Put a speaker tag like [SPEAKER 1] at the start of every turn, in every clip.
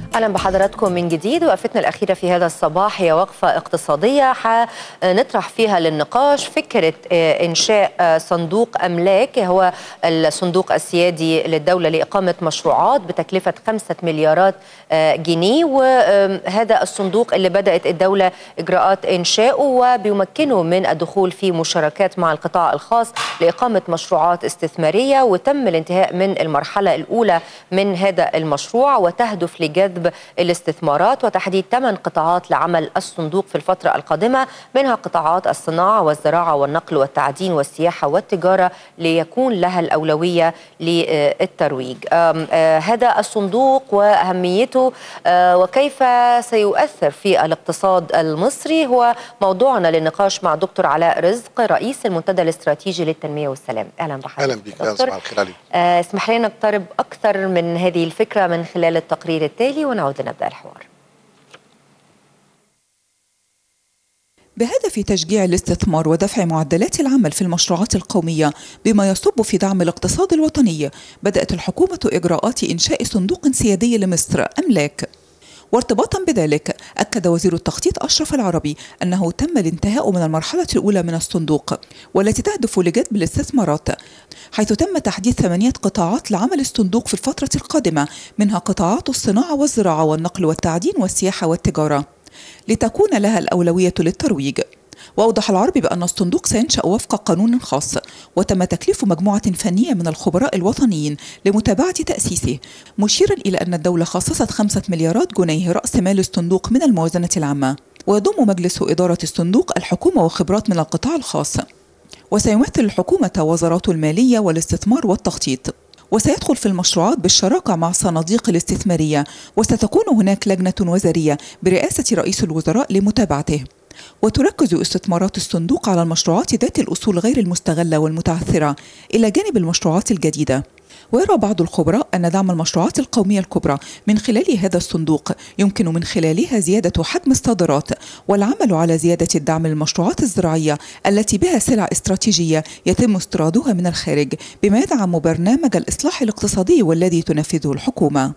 [SPEAKER 1] اهلا بحضراتكم من جديد وقفتنا الاخيره في هذا الصباح هي وقفه اقتصاديه حنطرح فيها للنقاش فكره انشاء صندوق املاك هو الصندوق السيادي للدوله لاقامه مشروعات بتكلفه 5 مليارات جنيه وهذا الصندوق اللي بدات الدوله اجراءات انشائه وبيمكنه من الدخول في مشاركات مع القطاع الخاص لاقامه مشروعات استثماريه وتم الانتهاء من المرحله الاولى من هذا المشروع وتهدف لجذب الاستثمارات وتحديد ثمان قطاعات لعمل الصندوق في الفترة القادمة منها قطاعات الصناعة والزراعة والنقل والتعدين والسياحة والتجارة ليكون لها الأولوية للترويج هذا الصندوق وأهميته وكيف سيؤثر في الاقتصاد المصري هو موضوعنا للنقاش مع دكتور علاء رزق رئيس المنتدى الاستراتيجي للتنمية والسلام أهلا بحضرتك
[SPEAKER 2] أهلا بك يا صباح الخير عليك
[SPEAKER 1] اسمح لنا نقترب أكثر من هذه الفكرة من خلال التقرير التالي ونعود لنبدأ الحوار
[SPEAKER 3] بهدف تشجيع الاستثمار ودفع معدلات العمل في المشروعات القومية بما يصب في دعم الاقتصاد الوطني بدأت الحكومة إجراءات إنشاء صندوق سيادي لمصر أملاك وارتباطا بذلك أكد وزير التخطيط أشرف العربي أنه تم الانتهاء من المرحلة الأولى من الصندوق والتي تهدف لجذب الاستثمارات حيث تم تحديد ثمانية قطاعات لعمل الصندوق في الفترة القادمة منها قطاعات الصناعة والزراعة والنقل والتعدين والسياحة والتجارة لتكون لها الأولوية للترويج وأوضح العربي بأن الصندوق سينشأ وفق قانون خاص وتم تكليف مجموعة فنية من الخبراء الوطنيين لمتابعة تأسيسه مشيرا إلى أن الدولة خصصت خمسة مليارات جنيه رأس مال الصندوق من الموازنة العامة ويضم مجلس إدارة الصندوق الحكومة وخبرات من القطاع الخاص وسيمثل الحكومة وزارات المالية والاستثمار والتخطيط وسيدخل في المشروعات بالشراكة مع الصناديق الاستثمارية وستكون هناك لجنة وزارية برئاسة رئيس الوزراء لمتابعته وتركز استثمارات الصندوق على المشروعات ذات الأصول غير المستغلة والمتعثرة إلى جانب المشروعات الجديدة ويرى بعض الخبراء أن دعم المشروعات القومية الكبرى من خلال هذا الصندوق يمكن من خلالها زيادة حجم الصادرات والعمل على زيادة الدعم للمشروعات الزراعية التي بها سلع استراتيجية يتم استيرادها من الخارج بما يدعم برنامج الإصلاح الاقتصادي والذي تنفذه الحكومة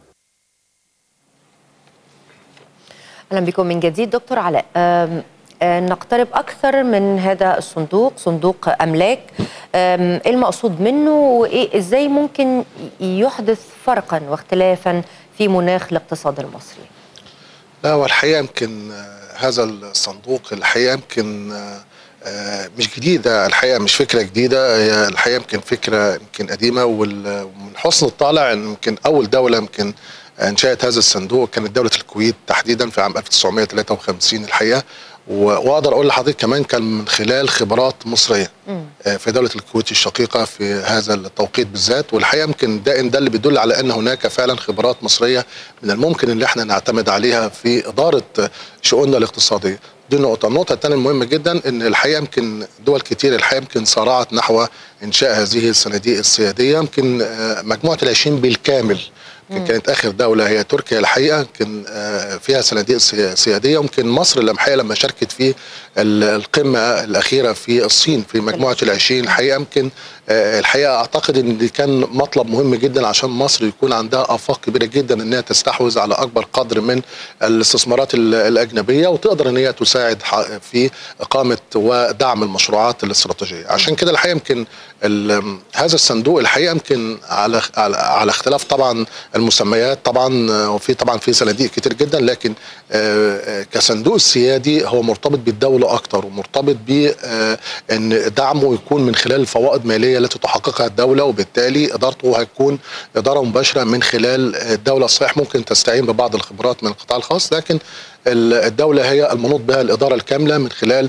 [SPEAKER 1] أهلا بكم من جديد دكتور علاء نقترب أكثر من هذا الصندوق صندوق أملاك المقصود منه وإيه إزاي ممكن يحدث فرقا واختلافا في مناخ الاقتصاد المصري
[SPEAKER 2] لا والحقيقة يمكن هذا الصندوق الحقيقة يمكن مش جديدة الحقيقة مش فكرة جديدة هي الحقيقة يمكن فكرة يمكن قديمة ومن حسن الطالع إن يمكن أول دولة يمكن انشأت هذا الصندوق كانت دولة الكويت تحديدا في عام 1953 الحقيقة واقدر اقول لحضرتك كمان كان من خلال خبرات مصريه في دوله الكويت الشقيقه في هذا التوقيت بالذات والحقيقه يمكن ده ده اللي بيدل على ان هناك فعلا خبرات مصريه من الممكن ان احنا نعتمد عليها في اداره شؤوننا الاقتصاديه دي نقطه النقطه الثانيه المهمه جدا ان الحقيقه يمكن دول كتير الحقيقه يمكن صارعت نحو انشاء هذه الصناديق السياديه يمكن مجموعه العشرين بالكامل كانت اخر دوله هي تركيا الحقيقه يمكن فيها صناديق سياديه يمكن مصر لما الحقيقه لما شاركت في القمه الاخيره في الصين في مجموعه العشرين الحقيقه يمكن الحقيقه اعتقد ان دي كان مطلب مهم جدا عشان مصر يكون عندها افاق كبيره جدا ان هي تستحوذ على اكبر قدر من الاستثمارات الاجنبيه وتقدر ان هي تساعد في اقامه ودعم المشروعات الاستراتيجيه عشان كده الحقيقه يمكن هذا الصندوق الحقيقه يمكن على على, على اختلاف طبعا المسميات طبعا وفي طبعا في صناديق كتير جدا لكن كصندوق السيادي هو مرتبط بالدوله اكتر ومرتبط بان دعمه يكون من خلال فوائد ماليه التي تحققها الدوله وبالتالي ادارته هتكون اداره مباشره من خلال الدوله صحيح ممكن تستعين ببعض الخبرات من القطاع الخاص لكن الدولة هي المنوط بها الإدارة الكاملة من خلال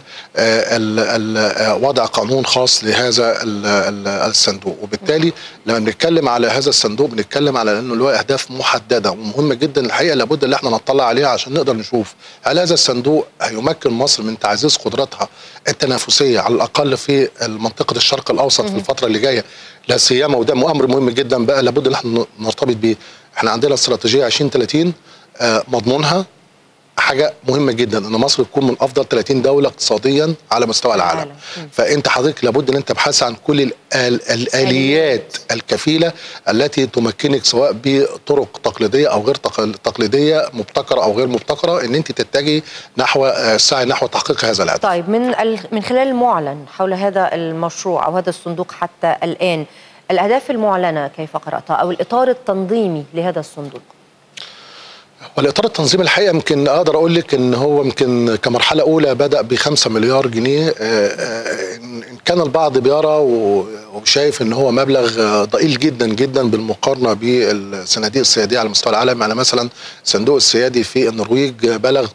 [SPEAKER 2] وضع قانون خاص لهذا الصندوق وبالتالي لما بنتكلم على هذا الصندوق بنتكلم على أنه له أهداف محددة ومهمة جدا الحقيقة لابد ان احنا نطلع عليها عشان نقدر نشوف هل هذا الصندوق هيمكن مصر من تعزيز قدراتها التنافسية على الأقل في منطقة الشرق الأوسط في الفترة اللي جاية لا سيما وده أمر مهم جدا بقى لابد ان احنا نرتبط بيه احنا عندنا استراتيجية 2030 مضمونها حاجه مهمه جدا ان مصر تكون من افضل 30 دوله اقتصاديا على مستوى العالم
[SPEAKER 1] العالم. مم.
[SPEAKER 2] فانت حضرتك لابد ان انت تبحث عن كل الآل الاليات الكفيله التي تمكنك سواء بطرق تقليديه او غير تقل- تقليديه مبتكره او غير مبتكره ان انت تتجهي نحو آه، السعي نحو تحقيق هذا الهدف
[SPEAKER 1] طيب من ال- من خلال المعلن حول هذا المشروع او هذا الصندوق حتى الان الاهداف المعلنه كيف قراتها او الاطار التنظيمي لهذا الصندوق
[SPEAKER 2] والاطار التنظيمي الحقيقه يمكن اقدر اقول لك ان هو يمكن كمرحله اولى بدا ب 5 مليار جنيه آه، آه، إن كان البعض بيرى و- وشايف ان هو مبلغ آه، ضئيل جدا جدا بالمقارنه بالصناديق السياديه على مستوى العالم يعني مثلا الصندوق السيادي في النرويج بلغ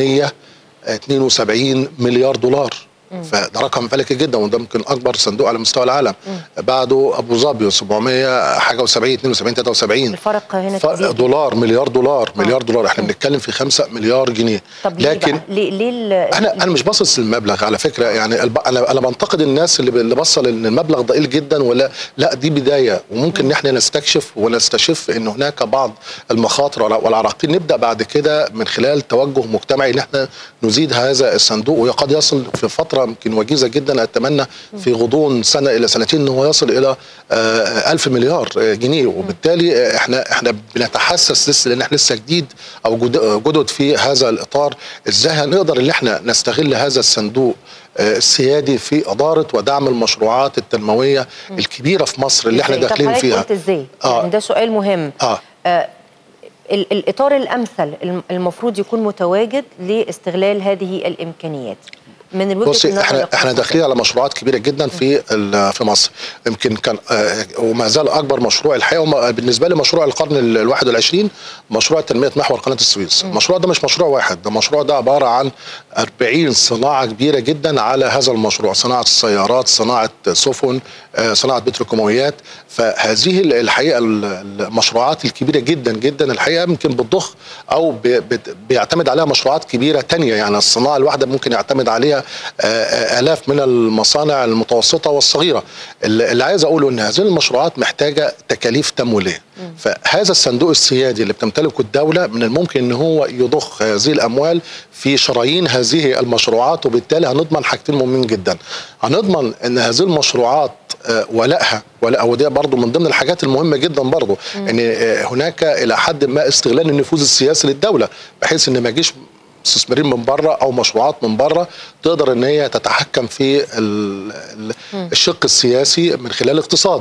[SPEAKER 2] 872 مليار دولار فده رقم فلكي جدا وده ممكن اكبر صندوق على مستوى العالم بعده ابو ظبي 700 حاجه و70 72 73
[SPEAKER 1] الفرق هنا
[SPEAKER 2] ف-
[SPEAKER 1] كبير
[SPEAKER 2] دولار مليار دولار مليار دولار احنا بنتكلم في 5 مليار جنيه
[SPEAKER 1] طب ليه
[SPEAKER 2] لكن
[SPEAKER 1] بقى؟ ليه ليه ال-
[SPEAKER 2] انا انا مش باصص للمبلغ على فكره يعني الب... انا انا بنتقد الناس اللي اللي بصل ان المبلغ ضئيل جدا ولا لا دي بدايه وممكن ان احنا نستكشف ونستشف ان هناك بعض المخاطر والع- والعراقيل نبدا بعد كده من خلال توجه مجتمعي ان احنا نزيد هذا الصندوق وقد يصل في فتره يمكن وجيزه جدا اتمنى في غضون سنه الى سنتين ان هو يصل الى آه، ألف مليار آه، جنيه وبالتالي آه، احنا احنا بنتحسس لسه لان احنا لسه جديد او جد- جدد في هذا الاطار ازاي هنقدر ان احنا نستغل هذا الصندوق آه، السيادي في اداره ودعم المشروعات التنمويه الكبيره في مصر اللي احنا
[SPEAKER 1] إزاي؟ طب
[SPEAKER 2] داخلين
[SPEAKER 1] حضرتك
[SPEAKER 2] فيها
[SPEAKER 1] قلت ازاي؟
[SPEAKER 2] آه.
[SPEAKER 1] يعني ده سؤال مهم
[SPEAKER 2] اه
[SPEAKER 1] آه، ال- الاطار الامثل الم- المفروض يكون متواجد لاستغلال هذه الامكانيات من وجهه
[SPEAKER 2] بصي
[SPEAKER 1] النظر
[SPEAKER 2] احنا احنا
[SPEAKER 1] الاقتصادية.
[SPEAKER 2] داخلين على مشروعات كبيره جدا في ال- في مصر يمكن كان آه، وما زال اكبر مشروع الحقيقه وما- بالنسبه لي مشروع القرن ال 21 مشروع تنميه محور قناه السويس المشروع ده مش مشروع واحد ده المشروع ده عباره عن 40 صناعه كبيره جدا على هذا المشروع صناعه السيارات صناعه سفن آه، صناعه بتروكيماويات فهذه ال- الحقيقه ال- المشروعات الكبيره جدا جدا الحقيقه يمكن بتضخ او ب- بت- بيعتمد عليها مشروعات كبيره تانية يعني الصناعه الواحده ممكن يعتمد عليها آه، آه، الاف من المصانع المتوسطه والصغيره اللي اللي عايز اقوله ان هذه المشروعات محتاجه تكاليف تمويليه فهذا الصندوق السيادي اللي بتمتلكه الدوله من الممكن ان هو يضخ هذه الاموال في شرايين هذه المشروعات وبالتالي هنضمن حاجتين مهمين جدا هنضمن ان هذه المشروعات آه، ولائها ولا ودي برضو من ضمن الحاجات المهمه جدا برضو ان آه، هناك الى حد ما استغلال النفوذ السياسي للدوله بحيث ان ما يجيش مستثمرين من بره او مشروعات من بره تقدر ان هي تتحكم في ال- ال- الشق السياسي من خلال الاقتصاد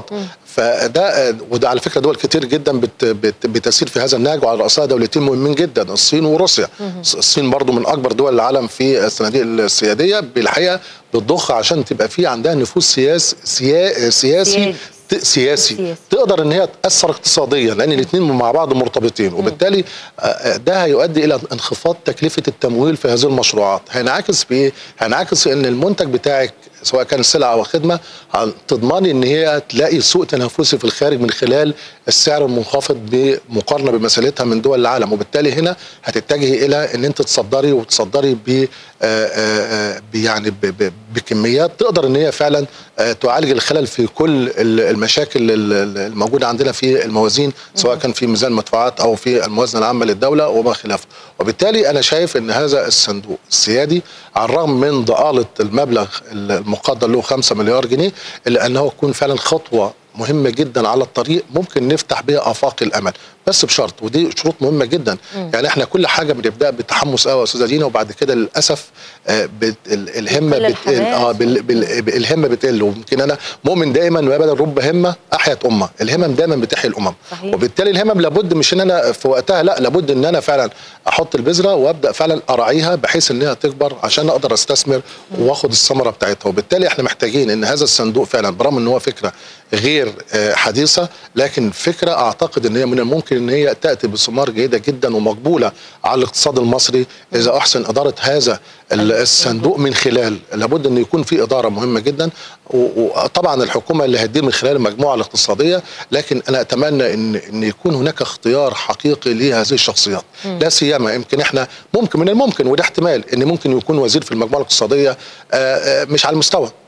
[SPEAKER 2] فده وده على فكره دول كتير جدا بت بت بتسير في هذا النهج وعلى راسها دولتين مهمين جدا الصين وروسيا الصين برضو من اكبر دول العالم في الصناديق السياديه بالحقيقه بتضخ عشان تبقى في عندها نفوذ سياس سيا سياسي
[SPEAKER 1] سيادي.
[SPEAKER 2] ت- سياسي
[SPEAKER 1] سياسي.
[SPEAKER 2] تقدر ان هي تاثر اقتصاديا لان الاثنين مع بعض مرتبطين وبالتالي آه، آه، ده هيؤدي الى انخفاض تكلفه التمويل في هذه المشروعات هينعكس بايه هينعكس ان المنتج بتاعك سواء كان سلعه او خدمه هن- تضمني ان هي تلاقي سوق تنافسي في الخارج من خلال السعر المنخفض بمقارنه بمثالتها من دول العالم وبالتالي هنا هتتجهي الى ان انت تصدري وتصدري ب آه، آه، آه، ب- يعني ب- ب- بكميات تقدر ان هي فعلا آه، تعالج الخلل في كل ال- المشاكل ال- ال- الموجوده عندنا في الموازين سواء كان في ميزان المدفوعات او في الموازنه العامه للدوله وما خلافه وبالتالي انا شايف ان هذا الصندوق السيادي على الرغم من ضآلة المبلغ المقدر له 5 مليار جنيه الا انه يكون فعلا خطوه مهمه جدا على الطريق ممكن نفتح بها افاق الامل بس بشرط ودي شروط مهمه جدا يعني احنا كل حاجه بنبدا بتحمس قوي يا استاذه دينا وبعد كده للاسف آه، بت ال- الهمه
[SPEAKER 1] بتقل
[SPEAKER 2] بتقل
[SPEAKER 1] الحماس.
[SPEAKER 2] اه بال بال بال- الهمه بتقل ويمكن انا مؤمن دائما ما بدل رب همه احيت امه الهمم دايما بتحيي الامم
[SPEAKER 1] صحيح.
[SPEAKER 2] وبالتالي الهمم لابد مش ان انا في وقتها لا لابد ان انا فعلا احط البذره وابدا فعلا اراعيها بحيث ان هي تكبر عشان اقدر استثمر واخد الثمره بتاعتها وبالتالي احنا محتاجين ان هذا الصندوق فعلا برغم ان هو فكره غير آه، حديثه لكن فكره اعتقد ان هي من الممكن ان هي تاتي بثمار جيده جدا ومقبوله على الاقتصاد المصري اذا احسن اداره هذا ال- الصندوق من خلال لابد ان يكون في اداره مهمه جدا و- وطبعا الحكومه اللي هتدير من خلال المجموعه الاقتصاديه لكن انا اتمنى ان ان يكون هناك اختيار حقيقي لهذه الشخصيات لا سيما يمكن احنا ممكن من الممكن وده احتمال ان ممكن يكون وزير في المجموعه الاقتصاديه آه، آه، مش على المستوى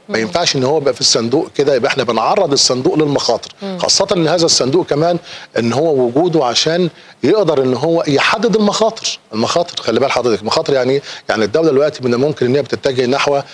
[SPEAKER 2] ما ينفعش ان هو يبقى في الصندوق كده يبقى احنا بنعرض الصندوق للمخاطر خاصه ان هذا الصندوق كمان ان هو وجوده عشان يقدر ان هو يحدد المخاطر المخاطر خلي بال حضرتك المخاطر يعني إيه؟ يعني الدوله دلوقتي من الممكن ان هي بتتجه نحو آه،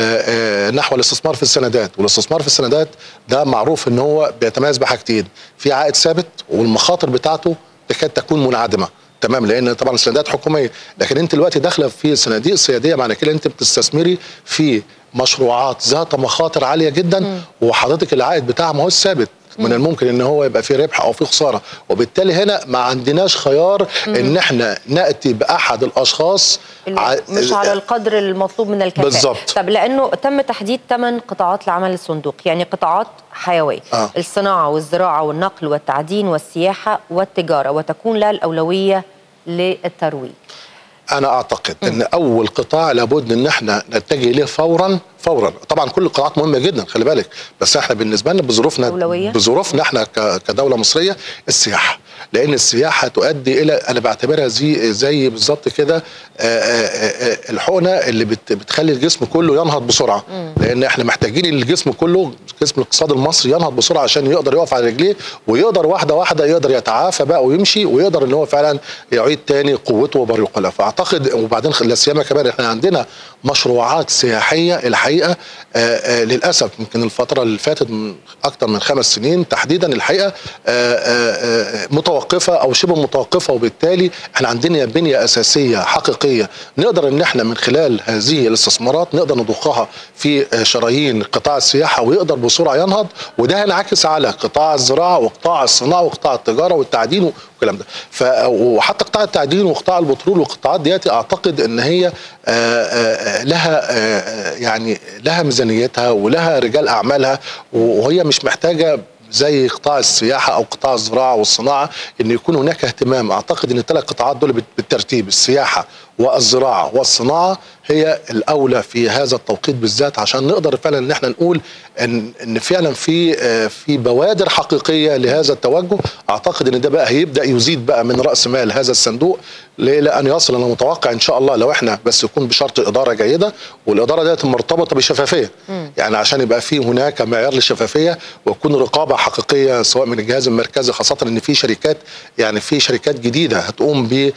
[SPEAKER 2] آه، نحو الاستثمار في السندات والاستثمار في السندات ده معروف ان هو بيتميز بحاجتين في عائد ثابت والمخاطر بتاعته تكاد تكون منعدمه تمام لان طبعا السندات حكوميه لكن انت دلوقتي داخله في صناديق سياديه معنى كده انت بتستثمري في مشروعات ذات مخاطر عاليه جدا وحضرتك العائد بتاعها ما هو ثابت من الممكن ان هو يبقى فيه ربح او فيه خساره وبالتالي هنا ما عندناش خيار ان احنا ناتي باحد الاشخاص ع-
[SPEAKER 1] مش على القدر المطلوب من الكفاءة
[SPEAKER 2] بالظبط.
[SPEAKER 1] طب لأنه تم تحديد ثمان قطاعات لعمل الصندوق يعني قطاعات حيوية
[SPEAKER 2] آه.
[SPEAKER 1] الصناعة والزراعة والنقل والتعدين والسياحة والتجارة وتكون لها الأولوية للترويج
[SPEAKER 2] انا اعتقد ان اول قطاع لابد ان احنا نتجه اليه فورا فورا طبعا كل القطاعات مهمه جدا خلي بالك بس احنا بالنسبه لنا بظروفنا
[SPEAKER 1] أولوية؟
[SPEAKER 2] بظروفنا احنا ك- كدوله مصريه السياحه لان السياحه تؤدي الى انا بعتبرها زي زي بالظبط كده آه، آه، آه، الحقنه اللي بت- بتخلي الجسم كله ينهض بسرعه لان احنا محتاجين الجسم كله جسم الاقتصاد المصري ينهض بسرعه عشان يقدر يقف على رجليه ويقدر واحده واحده يقدر يتعافى بقى ويمشي ويقدر ان هو فعلا يعيد تاني قوته وبريقه له فاعتقد وبعدين لا سيما كمان احنا عندنا مشروعات سياحيه الحقيقه آه، آه، للاسف يمكن الفتره اللي فاتت من اكتر من خمس سنين تحديدا الحقيقه آه، آه، آه، متوقفه او شبه متوقفه وبالتالي احنا عندنا بنيه اساسيه حقيقيه نقدر ان احنا من خلال هذه الاستثمارات نقدر نضخها في آه، شرايين قطاع السياحه ويقدر بسرعه ينهض وده هينعكس على قطاع الزراعه وقطاع الصناعه وقطاع التجاره والتعدين والكلام ده ف وحتى قطاع التعدين وقطاع البترول والقطاعات دياتي اعتقد ان هي آه، آه، آه، لها آه، آه، يعني لها ميزانيتها ولها رجال اعمالها وهي مش محتاجه زي قطاع السياحه او قطاع الزراعه والصناعه ان يكون هناك اهتمام اعتقد ان الثلاث قطاعات دول بال- بالترتيب السياحه والزراعه والصناعه هي الاولى في هذا التوقيت بالذات عشان نقدر فعلا ان احنا نقول ان ان فعلا في آه، في بوادر حقيقيه لهذا التوجه اعتقد ان ده بقى هيبدا يزيد بقى من راس مال هذا الصندوق الى ان يصل انا متوقع ان شاء الله لو احنا بس يكون بشرط اداره جيده والاداره ديت مرتبطه بشفافيه يعني عشان يبقى في هناك معيار للشفافيه ويكون رقابه حقيقيه سواء من الجهاز المركزي خاصه ان في شركات يعني في شركات جديده هتقوم ب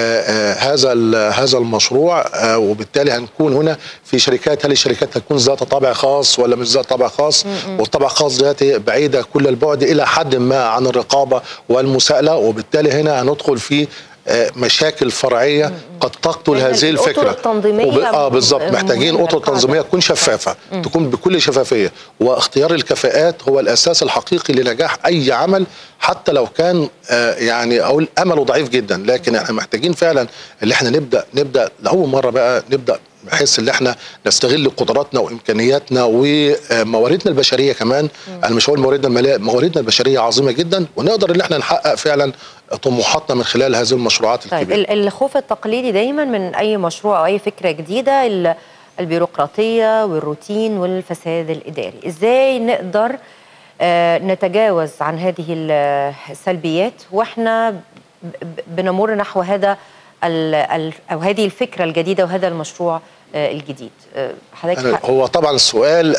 [SPEAKER 2] هذا ال- هذا المشروع آه، وبالتالي هنكون هنا في شركات هل الشركات هتكون ذات طابع خاص ولا مش ذات طابع خاص والطابع الخاص ديت بعيده كل البعد الى حد ما عن الرقابه والمساءله وبالتالي هنا هندخل في آه، مشاكل فرعيه قد تقتل
[SPEAKER 1] لأن
[SPEAKER 2] هذه
[SPEAKER 1] الأطر
[SPEAKER 2] الفكره
[SPEAKER 1] التنظيمية
[SPEAKER 2] وب- اه بالظبط
[SPEAKER 1] مهمة
[SPEAKER 2] محتاجين اطر
[SPEAKER 1] للقاعدة.
[SPEAKER 2] تنظيميه تكون شفافه تكون بكل شفافيه واختيار الكفاءات هو الاساس الحقيقي لنجاح اي عمل حتى لو كان آه يعني اقول امله ضعيف جدا لكن احنا محتاجين فعلا اللي احنا نبدا نبدا لاول مره بقى نبدا بحيث ان احنا نستغل قدراتنا وامكانياتنا ومواردنا البشريه كمان انا مش هقول مواردنا الماليه مواردنا البشريه عظيمه جدا ونقدر ان احنا نحقق فعلا طموحاتنا من خلال هذه المشروعات
[SPEAKER 1] طيب
[SPEAKER 2] الكبيره
[SPEAKER 1] ال- الخوف التقليدي دايما من اي مشروع او اي فكره جديده ال- البيروقراطيه والروتين والفساد الاداري ازاي نقدر آه، نتجاوز عن هذه ال- السلبيات واحنا ب- ب- بنمر نحو هذا ال- ال- او هذه الفكره الجديده وهذا المشروع آه، الجديد آه، حضرتك
[SPEAKER 2] أنا
[SPEAKER 1] حق-
[SPEAKER 2] هو طبعا السؤال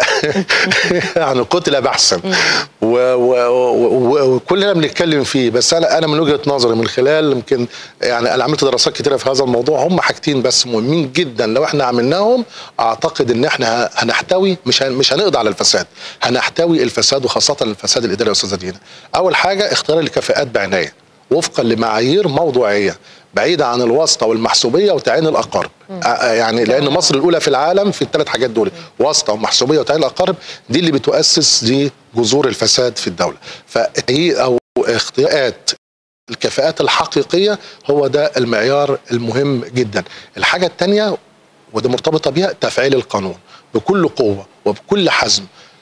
[SPEAKER 2] يعني قتل بحثا و- و- و- وكلنا بنتكلم فيه بس انا انا من وجهه نظري من خلال يمكن يعني انا عملت دراسات كتيره في هذا الموضوع هم حاجتين بس مهمين جدا لو احنا عملناهم اعتقد ان احنا ه- هنحتوي مش هن- مش هنقضي على الفساد هنحتوي الفساد وخاصه الفساد الاداري يا استاذه دينا اول حاجه اختيار الكفاءات بعنايه وفقا لمعايير موضوعيه بعيدة عن الواسطة والمحسوبية وتعيين الأقارب آه، آه، يعني لأن مصر الأولى في العالم في الثلاث حاجات دول واسطة ومحسوبية وتعيين الأقارب دي اللي بتؤسس لجذور الفساد في الدولة فهي أو اختيارات الكفاءات الحقيقية هو ده المعيار المهم جدا الحاجة الثانية وده مرتبطة بيها تفعيل القانون بكل قوة وبكل حزم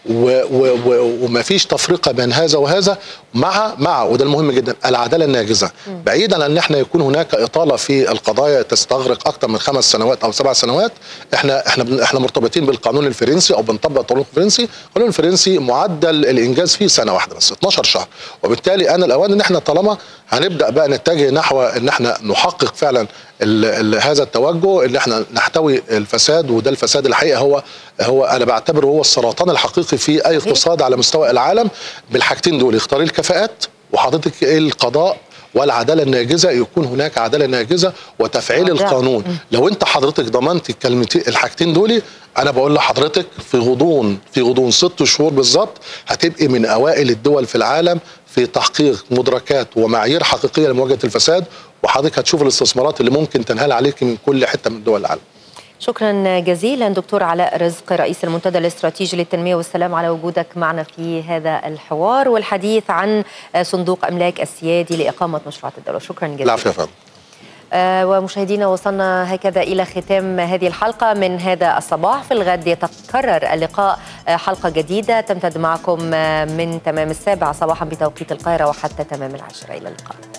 [SPEAKER 2] و- و- و- وما فيش تفرقه بين هذا وهذا مع مع وده المهم جدا العداله الناجزه بعيدا عن ان احنا يكون هناك اطاله في القضايا تستغرق اكثر من خمس سنوات او سبع سنوات احنا احنا بن- احنا مرتبطين بالقانون الفرنسي او بنطبق القانون الفرنسي القانون الفرنسي معدل الانجاز فيه سنه واحده بس 12 شهر وبالتالي انا الاوان ان احنا طالما هنبدا بقى نتجه نحو ان احنا نحقق فعلا ال ال هذا التوجه ان احنا نحتوي الفساد وده الفساد الحقيقه هو هو انا بعتبره هو السرطان الحقيقي في اي اقتصاد على مستوى العالم بالحاجتين دول اختاري الكفاءات وحضرتك القضاء والعداله الناجزه يكون هناك عداله ناجزه وتفعيل
[SPEAKER 1] عدالة.
[SPEAKER 2] القانون لو انت حضرتك ضمنت الكلمتين الحاجتين دول انا بقول لحضرتك في غضون في غضون ست شهور بالظبط هتبقي من اوائل الدول في العالم في تحقيق مدركات ومعايير حقيقيه لمواجهه الفساد وحضرتك هتشوف الاستثمارات اللي ممكن تنهال عليك من كل حته من دول العالم
[SPEAKER 1] شكرا جزيلا دكتور علاء رزق رئيس المنتدى الاستراتيجي للتنميه والسلام على وجودك معنا في هذا الحوار والحديث عن صندوق املاك السيادي لاقامه مشروعات الدوله شكرا جزيلا
[SPEAKER 2] العفو يا فندم
[SPEAKER 1] آه، ومشاهدينا وصلنا هكذا إلى ختام هذه الحلقة من هذا الصباح في الغد يتكرر اللقاء آه، حلقة جديدة تمتد معكم آه، من تمام السابعة صباحا بتوقيت القاهرة وحتى تمام العاشرة إلى اللقاء